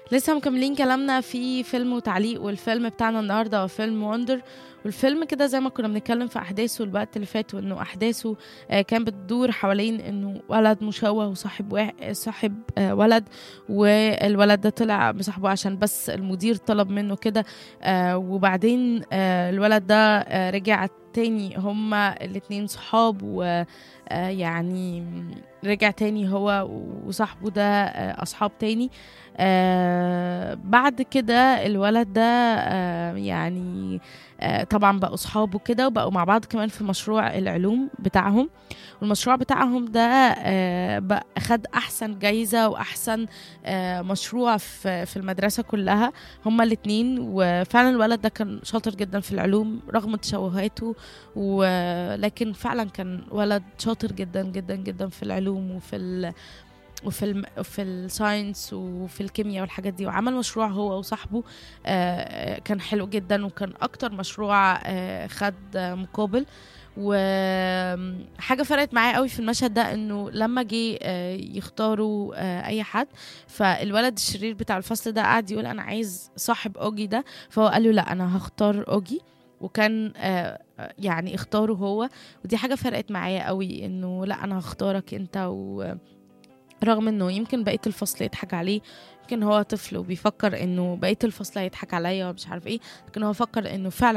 لسه مكملين كلامنا في فيلم وتعليق والفيلم بتاعنا النهارده هو فيلم وندر والفيلم كده زي ما كنا بنتكلم في احداثه الوقت اللي فات وانه احداثه آه، كان بتدور حوالين انه ولد مشوه وصاحب واحد صاحب آه، ولد والولد ده طلع مصاحبه عشان بس المدير طلب منه كده آه، وبعدين آه، الولد ده آه، رجع تاني هما الاتنين صحاب ويعني رجع تاني هو وصاحبه ده آه، اصحاب تاني آه بعد كده الولد ده آه يعني آه طبعا بقوا صحاب وكده وبقوا مع بعض كمان في مشروع العلوم بتاعهم والمشروع بتاعهم ده آه بقى خد احسن جايزه واحسن آه مشروع في في المدرسه كلها هما الاتنين وفعلا الولد ده كان شاطر جدا في العلوم رغم تشوهاته ولكن فعلا كان ولد شاطر جدا جدا جدا في العلوم وفي ال وفي الم... في الساينس وفي الكيمياء والحاجات دي وعمل مشروع هو وصاحبه آه كان حلو جدا وكان اكتر مشروع آه خد آه مقابل وحاجه فرقت معايا قوي في المشهد ده انه لما جه آه يختاروا آه اي حد فالولد الشرير بتاع الفصل ده قعد يقول انا عايز صاحب اوجي ده فهو قال له لا انا هختار اوجي وكان آه يعني اختاره هو ودي حاجه فرقت معايا قوي انه لا انا هختارك انت و رغم انه يمكن بقيه الفصل يضحك عليه يمكن هو طفل وبيفكر انه بقيه الفصل هيضحك عليا ومش عارف ايه لكن هو فكر انه فعلا